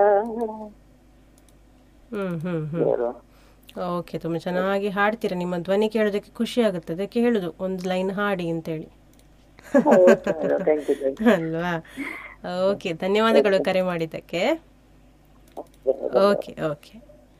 ಹ್ಮ್ ಹ್ಮ್ ಹ್ಮ್ ಯಾರು ಓಕೆ ತುಂಬ ಚೆನ್ನಾಗಿ ಹಾಡ್ತೀರಾ ನಿಮ್ಮ ಧ್ವನಿ ಕೇಳೋದಕ್ಕೆ ಖುಷಿ ಆಗುತ್ತೆ ಅದಕ್ಕೆ ಹೇಳುದು ಒಂದು ಲೈನ್ ಹಾಡಿ ಅಂತೇಳಿ okay madam thank you thank ಅಲ್ವಾ ಓಕೆ ಧನ್ಯವಾದಗಳು ಕರೆ ಮಾಡಿದ್ದಕ್ಕೆ ಯು ಓಕೆ ಓಕೆ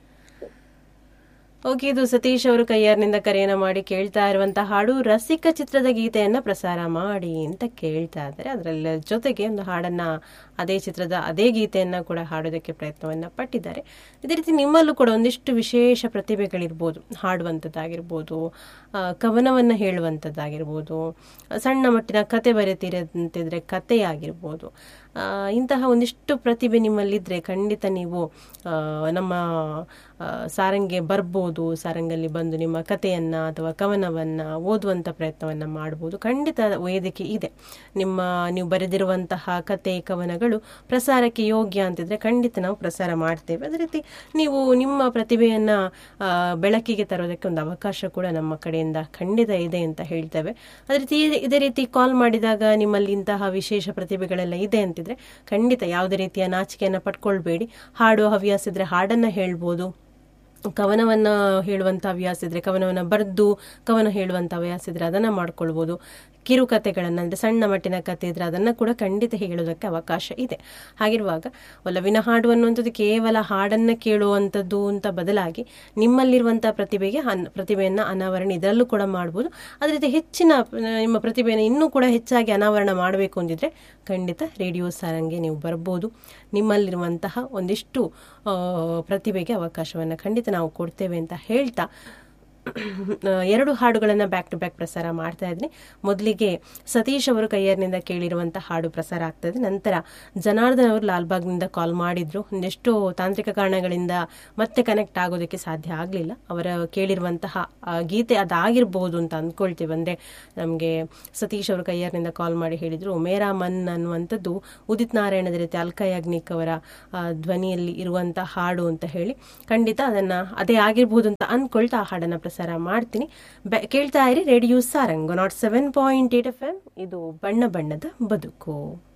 ಓಕೆ ಇದು ಸತೀಶ್ ಅವರು ಕೈಯಾರ್ನಿಂದ ಕರೆಯನ್ನ ಮಾಡಿ ಕೇಳ್ತಾ ಇರುವಂತಹ ಹಾಡು ರಸಿಕ ಚಿತ್ರದ ಗೀತೆಯನ್ನ ಪ್ರಸಾರ ಮಾಡಿ ಅಂತ ಕೇಳ್ತಾ ಇದ್ದಾರೆ ಅದರಲ್ಲಿ ಜೊತೆಗೆ ಒಂದು ಹಾಡನ್ನ ಅದೇ ಚಿತ್ರದ ಅದೇ ಗೀತೆಯನ್ನ ಕೂಡ ಹಾಡೋದಕ್ಕೆ ಪ್ರಯತ್ನವನ್ನ ಪಟ್ಟಿದ್ದಾರೆ ಇದೇ ರೀತಿ ನಿಮ್ಮಲ್ಲೂ ಕೂಡ ಒಂದಿಷ್ಟು ವಿಶೇಷ ಪ್ರತಿಭೆಗಳಿರ್ಬೋದು ಹಾಡುವಂಥದ್ದಾಗಿರ್ಬೋದು ಆ, ಕವನವನ್ನ ಹೇಳುವಂಥದ್ದಾಗಿರ್ಬೋದು ಸಣ್ಣ ಮಟ್ಟಿನ ಕತೆ ಬರೆತಿರಂತಿದ್ರೆ ಕಥೆಯಾಗಿರ್ಬೋದು ಆ, ಇಂತಹ ಒಂದಿಷ್ಟು ಪ್ರತಿಭೆ ನಿಮ್ಮಲ್ಲಿದ್ರೆ ಖಂಡಿತ ನೀವು ಆ, ನಮ್ಮ ಆ, ಸಾರಂಗೆ ಬರ್ಬೋದು ಸಾರಂಗಲ್ಲಿ ಬಂದು ನಿಮ್ಮ ಕಥೆಯನ್ನ ಅಥವಾ ಕವನವನ್ನ ಓದುವಂತ ಪ್ರಯತ್ನವನ್ನ ಮಾಡ್ಬೋದು ಖಂಡಿತ ವೇದಿಕೆ ಇದೆ ನಿಮ್ಮ ನೀವು ಬರೆದಿರುವಂತಹ ಕತೆ ಕವನಗಳು ಪ್ರಸಾರಕ್ಕೆ ಯೋಗ್ಯ ಅಂತಿದ್ರೆ ಖಂಡಿತ ನಾವು ಪ್ರಸಾರ ಮಾಡ್ತೇವೆ ಅದೇ ರೀತಿ ನೀವು ನಿಮ್ಮ ಪ್ರತಿಭೆಯನ್ನ ಆ, ಬೆಳಕಿಗೆ ತರೋದಕ್ಕೆ ಒಂದು ಅವಕಾಶ ಕೂಡ ನಮ್ಮ ಕಡೆಯಿಂದ ಖಂಡಿತ ಇದೆ ಅಂತ ಹೇಳ್ತೇವೆ ಅದೇ ರೀತಿ ಇದೇ- ಇದೇ ರೀತಿ ಕಾಲ್ ಮಾಡಿದಾಗ ನಿಮ್ಮಲ್ಲಿ ಇಂತಹ ವಿಶೇಷ ಪ್ರತಿಭೆಗಳೆಲ್ಲ ಇದೆ ಅಂತಿದ್ರೆ ಖಂಡಿತ ಯಾವುದೇ ರೀತಿಯ ನಾಚಿಕೆಯನ್ನ ಪಡ್ಕೊಳ್ಬೇಡಿ ಹಾಡು ಹವ್ಯಾಸ ಇದ್ರೆ ಹಾಡನ್ನ ಹೇಳ್ಬೋದು ಕವನವನ್ನ ಹೇಳುವಂತ ಹವ್ಯಾಸ ಇದ್ರೆ ಕವನವನ್ನ ಬರೆದು ಕವನ ಹೇಳುವಂತ ಹವ್ಯಾಸ ಇದ್ರೆ ಅದನ್ನ ಮಾಡ್ಕೊಳ್ಬೋದು ಕಿರುಕಥೆಗಳನ್ನ ಅಂದ್ರೆ ಸಣ್ಣ ಮಟ್ಟಿನ ಕತೆ ಇದ್ರೆ ಅದನ್ನ ಕೂಡ ಖಂಡಿತ ಹೇಳೋದಕ್ಕೆ ಅವಕಾಶ ಇದೆ ಹಾಗಿರುವಾಗ ಒಲವಿನ ಹಾಡು ಅನ್ನುವಂಥದ್ದು ಕೇವಲ ಹಾಡನ್ನ ಕೇಳುವಂಥದ್ದು ಅಂತ ಬದಲಾಗಿ ನಿಮ್ಮಲ್ಲಿರುವಂತಹ ಪ್ರತಿಭೆಗೆ ಅನ್- ಪ್ರತಿಭೆಯನ್ನ ಅನಾವರಣ ಇದರಲ್ಲೂ ಕೂಡ ಮಾಡ್ಬೋದು ಅದೇ ರೀತಿ ಹೆಚ್ಚಿನ ಆ, ನಿಮ್ಮ ಪ್ರತಿಭೆಯನ್ನು ಇನ್ನೂ ಕೂಡ ಹೆಚ್ಚಾಗಿ ಅನಾವರಣ ಮಾಡಬೇಕು ಅಂದಿದ್ರೆ ಖಂಡಿತ ರೇಡಿಯೋ ಸಾರಂಗೆ ನೀವು ಬರ್ಬೋದು ನಿಮ್ಮಲ್ಲಿರುವಂತಹ ಒಂದಿಷ್ಟು ಆ, ಪ್ರತಿಭೆಗೆ ಅವಕಾಶವನ್ನು ಖಂಡಿತ ನಾವು ಕೊಡ್ತೇವೆ ಅಂತ ಹೇಳ್ತಾ ಆ, ಎರಡು ಹಾಡುಗಳನ್ನು ಬ್ಯಾಕ್ ಟು ಬ್ಯಾಕ್ ಪ್ರಸಾರ ಮಾಡ್ತಾ ಇದ್ದೀನಿ ಮೊದಲಿಗೆ ಸತೀಶ್ ಅವರು ಕೈಯರ್ನಿಂದ ಕೇಳಿರುವಂಥ ಹಾಡು ಪ್ರಸಾರ ಆಗ್ತದೆ ನಂತರ ಜನಾರ್ದನ್ ಅವರು ಲಾಲ್ಬಾಗ್ನಿಂದ ಕಾಲ್ ಮಾಡಿದ್ರು ಒಂದೆಷ್ಟು ತಾಂತ್ರಿಕ ಕಾರಣಗಳಿಂದ ಮತ್ತೆ ಕನೆಕ್ಟ್ ಆಗೋದಕ್ಕೆ ಸಾಧ್ಯ ಆಗಲಿಲ್ಲ ಅವರ ಕೇಳಿರುವಂತಹ ಆ, ಗೀತೆ ಅದಾಗಿರ್ಬೋದು ಅಂತ ಅಂದ್ಕೊಳ್ತೀವಿ ಅಂದ್ರೆ ನಮಗೆ ಸತೀಶ್ ಅವರು ಕೈಯರ್ನಿಂದ ಕಾಲ್ ಮಾಡಿ ಹೇಳಿದ್ರು ಮೇರಾ ಮನ್ ಅನ್ನುವಂಥದ್ದು ಉದಿತ್ ನಾರಾಯಣದ ರೀತಿ ಅಲ್ಕಾ ಯಾಗ್ನಿಕ್ ಅವರ ಆ, ಧ್ವನಿಯಲ್ಲಿ ಇರುವಂತಹ ಹಾಡು ಅಂತ ಹೇಳಿ ಖಂಡಿತ ಅದನ್ನ ಅದೇ ಆಗಿರ್ಬೋದು ಅಂತ ಅನ್ಕೊಳ್ತಾ ಆ ಹಾಡನ್ನ ಪ್ರಸಾರ ಮಾಡ್ತೀನಿ ಬೆ- ಕೇಳ್ತಾ ಇರಿ radio Sarang nought seven point eight F M ಇದು ಬಣ್ಣ ಬಣ್ಣದ ಬದುಕು